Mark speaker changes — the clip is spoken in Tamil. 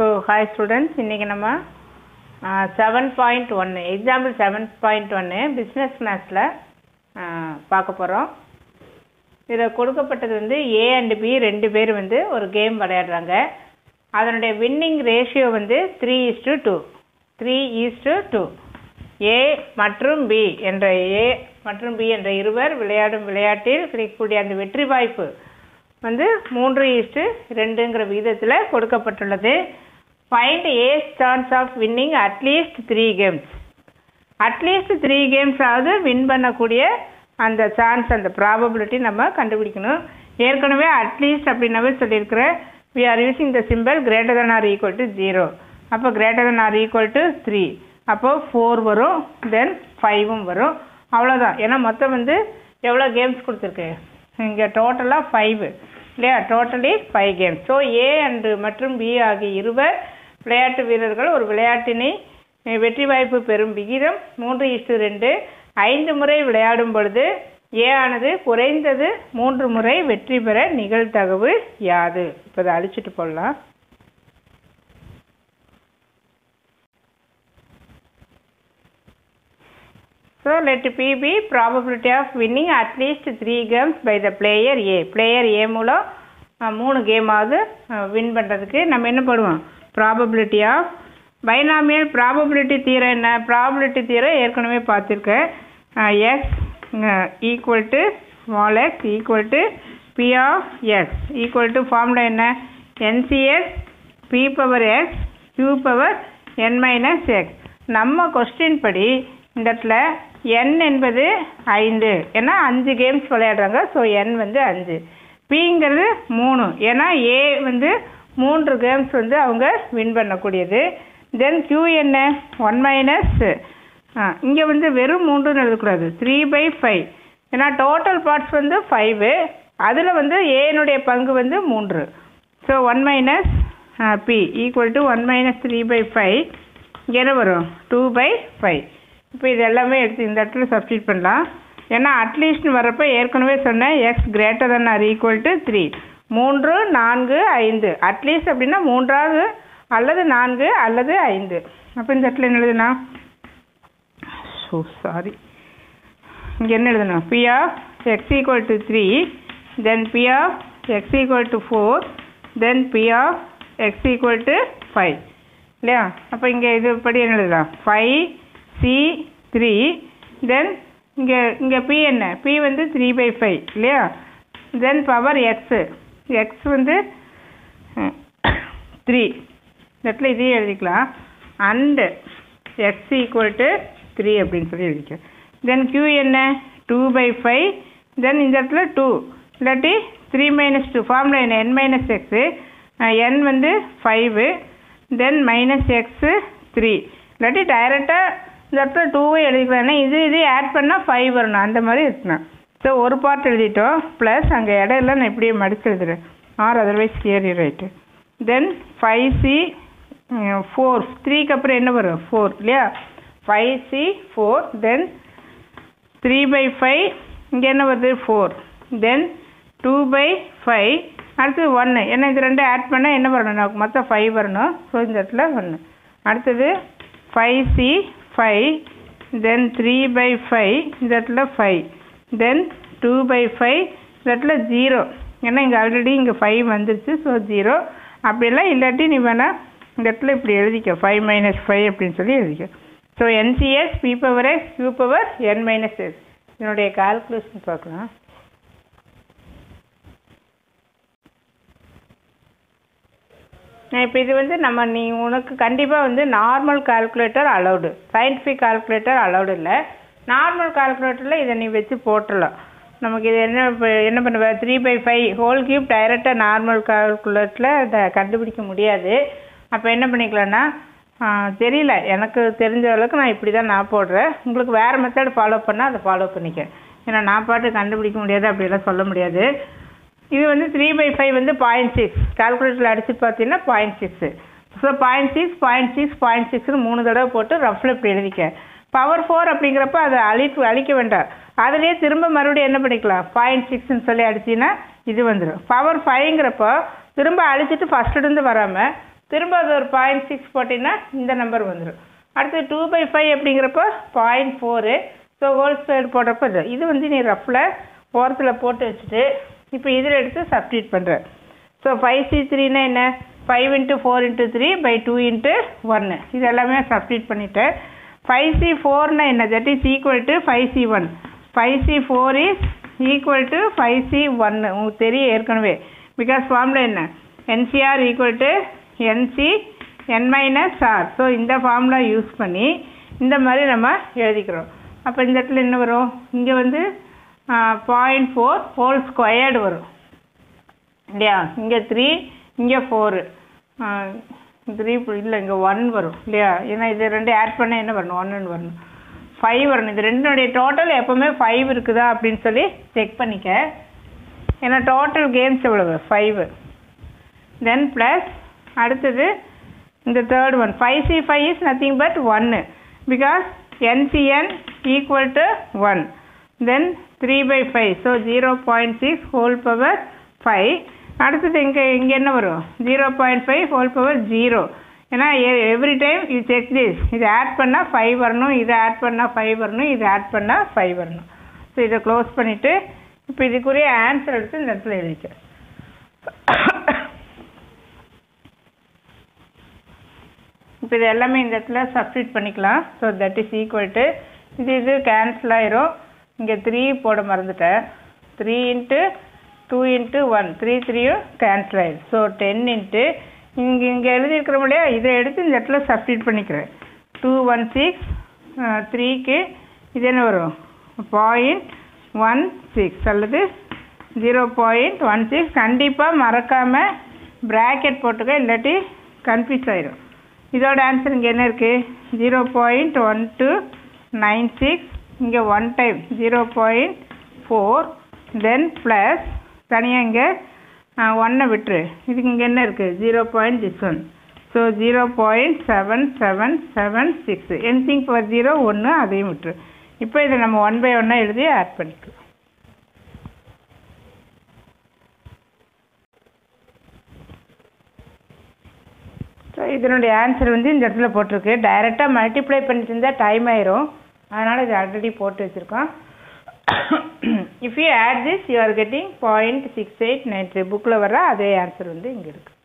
Speaker 1: ஸோ ஹாய் ஸ்டூடெண்ட்ஸ் இன்றைக்கி நம்ம செவன் பாயிண்ட் ஒன்று எக்ஸாம்பிள் செவன் பாயிண்ட் ஒன்று பிஸ்னஸ் மேத்ஸில் பார்க்க போகிறோம் இதில் கொடுக்கப்பட்டது வந்து ஏ அண்ட் பி ரெண்டு பேர் வந்து ஒரு கேம் விளையாடுறாங்க அதனுடைய வின்னிங் ரேஷியோ வந்து three is to two three is to two A மற்றும் பி என்ற ஏ மற்றும் பி என்ற இருவர் விளையாடும் விளையாட்டில் கிடைக்கக்கூடிய அந்த வெற்றி வாய்ப்பு வந்து மூன்று ஈஸ்டு ரெண்டுங்கிற விகிதத்தில் கொடுக்கப்பட்டுள்ளது find a chance of winning at least three games at least three games ஆகுது வின் பண்ணக்கூடிய அந்த சான்ஸ் அந்த ப்ராபபிலிட்டி நம்ம கண்டுபிடிக்கணும் ஏற்கனவே அட்லீஸ்ட் அப்படின்னாவே சொல்லியிருக்கிறேன் we are using the simple greater than or equal to zero அப்போ greater than or equal to three அப்போது ஃபோர் வரும் தென் ஃபைவும் வரும் அவ்வளோதான் ஏன்னா மொத்தம் வந்து எவ்வளோ கேம்ஸ் கொடுத்துருக்கு இங்கே டோட்டலாக ஃபைவ் இல்லையா totally five games so A and மற்றும் பி ஆகிய இருவர் விளையாட்டு வீரர்கள் ஒரு விளையாட்டினை அஹ், வெற்றி வாய்ப்பு பெறும் விகிதம் மூன்று இஸ்டு ரெண்டு ஐந்து முறை விளையாடும் பொழுது ஏ ஆனது குறைந்தது மூன்று முறை வெற்றி பெற நிகழ்தகவு யாது இப்போ இதை அழிச்சிட்டு போடலாம் So let P be probability of winning at least three games by the player A. Player A மூலம் அஹ், மூணு கேமாவது வின் பண்ணுறதுக்கு நம்ம என்ன பண்ணுவோம் ப்ராபபிலிட்டி ஆஃப் பைனாமியல் ப்ராபபிலிட்டி தீரம் என்ன ப்ராபபிலிட்டி தீரம் ஏற்கனவே பார்த்துருக்கேன் X equal to small X equal to P of X equal to formula என்ன NCS P power X q power n minus X நம்ம கொஸ்டின் படி இந்த இடத்துல n என்பது ஐந்து ஏன்னா அஞ்சு கேம்ஸ் விளையாடுறாங்க ஸோ n வந்து அஞ்சு பிங்கிறது மூணு ஏன்னா ஏ வந்து மூன்று கேம்ஸ் வந்து அவங்க வின் பண்ணக்கூடியது தென் q என்ன ஒன் மைனஸ் இங்கே வந்து வெறும் மூன்றுன்னு எழுதக்கூடாது த்ரீ பை ஃபைவ் ஏன்னா டோட்டல் பார்ட்ஸ் வந்து ஃபைவு அதில் வந்து ஏனுடைய பங்கு வந்து மூன்று so one minus P equal to one minus three by five என்ன வரும் டூ பை ஃபைவ் இப்போ இது எல்லாமே எடுத்து இந்த இடத்துல சப்ஸ்டியூட் பண்ணலாம் ஏன்னா அட்லீஸ்ட்னு வரப்போ ஏற்கனவே சொன்னேன் X greater than or equal to three மூன்று நான்கு ஐந்து அட்லீஸ்ட் அப்படின்னா மூன்றாவது அல்லது நான்கு அல்லது ஐந்து அப்போ இந்த இடத்துல என்ன எழுதுனா ஸோ சாரி இங்கே என்ன எழுதணும் P of X equal to three then P of X equal to four then P of X equal to five இல்லையா அப்போ இங்கே இது படி என்ன எழுதலாம் ஃபைவ் சி த்ரீ தென் இங்கே இங்கே பி என்ன பி வந்து த்ரீ பை ஃபைவ் இல்லையா தென் பவர் எக்ஸு எக்ஸ் வந்து த்ரீ இந்த இடத்துல இதையும் எழுதிக்கலாம் and X equal to three அப்படின்னு சொல்லி எழுதிக்கலாம் தென் q என்ன டூ பை ஃபைவ் தென் இந்த இடத்துல டூ இல்லாட்டி த்ரீ மைனஸ் டூ ஃபார்முலா என்ன என் மைனஸ் எக்ஸு என் வந்து five then minus X three இல்லாட்டி டைரெக்டாக இந்த இடத்துல டூவே எழுதிக்கலாம் ஏன்னா இது இது ஆட் பண்ணால் ஃபைவ் வரணும் அந்த மாதிரி இருக்கணும் ஸோ ஒரு பார்ட் எழுதிட்டோம் ப்ளஸ் அங்கே இடையில நான் இப்படியே மடிச்சு எழுதுறேன் or otherwise clear right then five C four த்ரீக்கு அப்புறம் என்ன வரும் ஃபோர் இல்லையா five C four then three by five இங்கே என்ன வருது four then two by five அடுத்தது ஒன்று ஏன்னா இது ரெண்டும் ஆட் பண்ணால் என்ன வரணும் நமக்கு மொத்தம் ஃபைவ் வரணும் ஸோ இந்த இடத்துல ஒன்று அடுத்தது five C five then three by five இந்த இடத்துல five then two by five இந்த இடத்துல ஜீரோ ஏன்னா இங்கே ஆல்ரெடி இங்கே ஃபைவ் வந்துருச்சு ஸோ ஜீரோ அப்படியெல்லாம் இல்லாட்டி நீ வேணால் இந்த இடத்துல இப்படி எழுதிக்க ஃபைவ் மைனஸ் ஃபைவ் அப்படின்னு சொல்லி எழுதிக்க so NCS P power X q power N minus S இதனுடைய கால்குலேஷன் பார்க்கலாம் இப்போ இது வந்து நம்ம நீ உனக்கு கண்டிப்பாக வந்து normal calculator allowed scientific calculator allowed இல்லை நார்மல் கால்குலேட்டரில் இதை நீ வச்சு போட்டுடலாம் நமக்கு இது என்ன இப்போ என்ன பண்ணுவ three by five whole cube டைரெக்டாக நார்மல் கால்குலேட்டரில் இதை கண்டுபிடிக்க முடியாது அப்போ என்ன பண்ணிக்கலாம்னா ஆ, தெரியல எனக்கு தெரிஞ்ச அளவுக்கு நான் இப்படி தான் நான் போடுறேன் உங்களுக்கு வேறு மெத்தட் ஃபாலோ பண்ணால் அதை ஃபாலோ பண்ணிக்க ஏன்னா நான் பாட்டு கண்டுபிடிக்க முடியாது அப்படியெல்லாம் சொல்ல முடியாது இது வந்து த்ரீ பை ஃபைவ் வந்து பாயிண்ட் சிக்ஸ் கால்குலேட்டரில் அடிச்சு பார்த்தீங்கன்னா point six so point six point six point சிக்ஸ்னு மூணு தடவை போட்டு ரஃபில் இப்படி எழுதிக்க பவர் ஃபோர் அப்படிங்கிறப்ப அதை அழிப்பு அழிக்க வேண்டாம் அதுலேயே திரும்ப மறுபடியும் என்ன பண்ணிக்கலாம் பாயிண்ட் சிக்ஸ்னு சொல்லி அடிச்சின்னா இது வந்துடும் பவர் ஃபைவ்ங்கிறப்போ திரும்ப அழிச்சிட்டு ஃபஸ்ட்டு இருந்து வராமல் திரும்ப அது ஒரு பாயிண்ட் சிக்ஸ் போட்டிங்கன்னா இந்த நம்பர் வந்துடும் அடுத்து டூ பை ஃபைவ் அப்படிங்கிறப்போ point four so whole square போடுறப்போ இது இது வந்து நீ ரஃப்பில் ஓரத்தில் போட்டு வச்சுட்டு இப்போ இதில் எடுத்து சப்ஸ்டியூட் பண்ணுற ஸோ ஃபைவ் சி த்ரீனா என்ன five into four into three by two into ஒன்று இது எல்லாமே சப்ஸ்டியூட் பண்ணிட்டேன் ஃபைவ் சி ஃபோர்னா என்ன that is equal to five C one five C four is equal to five C ஒன்று உங்களுக்கு தெரியும் ஏற்கனவே பிகாஸ் ஃபார்முலா என்ன NCR equal to NC N minus R so இந்த ஃபார்முலா யூஸ் பண்ணி இந்த மாதிரி நம்ம எழுதிக்கிறோம் அப்போ இந்த இடத்துல என்ன வரும் இங்கே வந்து பாயிண்ட் ஃபோர் ஹோல் ஸ்கொயர்டு வரும் இல்லையா இங்கே த்ரீ இங்கே ஃபோரு த்ரீ இல்லை இங்கே ஒன் வரும் இல்லையா ஏன்னா இது ரெண்டு ஆட் பண்ணால் என்ன வரணும் ஒன்றுன்னு வரணும் ஃபைவ் வரணும் இது ரெண்டுடைய டோட்டல் எப்போவுமே ஃபைவ் இருக்குதா அப்படின்னு சொல்லி செக் பண்ணிக்க ஏன்னா டோட்டல் கேம்ஸ் எவ்வளவு ஃபைவ் தென் ப்ளஸ் அடுத்தது இந்த third one five C five is nothing but ஒன்று because NCN equal to one then three by five so zero point six whole power five அடுத்தது இங்கே இங்கே என்ன வரும் zero point five whole power zero ஏன்னா every time you check this இது ஆட் பண்ணால் ஃபைவ் வரணும் இதை ஆட் பண்ணால் ஃபைவ் வரணும் இதை ஆட் பண்ணால் ஃபைவ் வரணும் ஸோ இதை க்ளோஸ் பண்ணிவிட்டு இப்போ இதுக்குரிய ஆன்சர் எடுத்து இந்த இடத்துல எழுதிக்க இப்போ இது எல்லாமே இந்த இடத்துல சப்ஸ்டியூட் பண்ணிக்கலாம் so that is equal to இது இது கேன்சல் ஆயிரும் இங்கே த்ரீ போட மறந்துட்டேன் three into two into one three த்ரீயும் கேன்சல் ஆயிடும் ஸோ டென் இன்ட்டு இங்கே இங்கே எழுதியிருக்கிறோம் இல்லையா இதை எடுத்து இந்த இடத்துல சப்ஸ்டியூட் பண்ணிக்கிறேன் டூ ஒன் சிக்ஸ் த்ரீக்கு இது என்ன வரும் பாயிண்ட் ஒன் சிக்ஸ் அல்லது ஜீரோ பாயிண்ட் ஒன் சிக்ஸ் கண்டிப்பாக மறக்காமல் ப்ராக்கெட் போட்டுக்க இல்லாட்டி கன்ஃபியூஸ் ஆயிடும் இதோட ஆன்சர் இங்கே என்ன இருக்குது zero point one two nine six இங்கே one time zero point four then plus தனியாக இங்கே ஒன்றை விட்டுரு இதுக்கு இங்கே என்ன இருக்குது zero point this one so zero point seven seven seven six என்சிங் ஃபார் ஜீரோ ஒன்று அதையும் விட்டுரு இப்போ இதை நம்ம ஒன் பை ஒன்னாக எழுதி ஆட் பண்ணிக்கலாம் ஸோ இதனுடைய ஆன்சர் வந்து இந்த இடத்துல போட்டிருக்கு டைரெக்டாக மல்டிப்ளை பண்ணிட்டு இருந்தால் டைம் ஆயிரும் அதனால் இது ஆல்ரெடி போட்டு வச்சுருக்கோம் if you add this you are getting point six eight nine three புக்கில் வர அதே ஆன்சர் வந்து இங்கே இருக்குது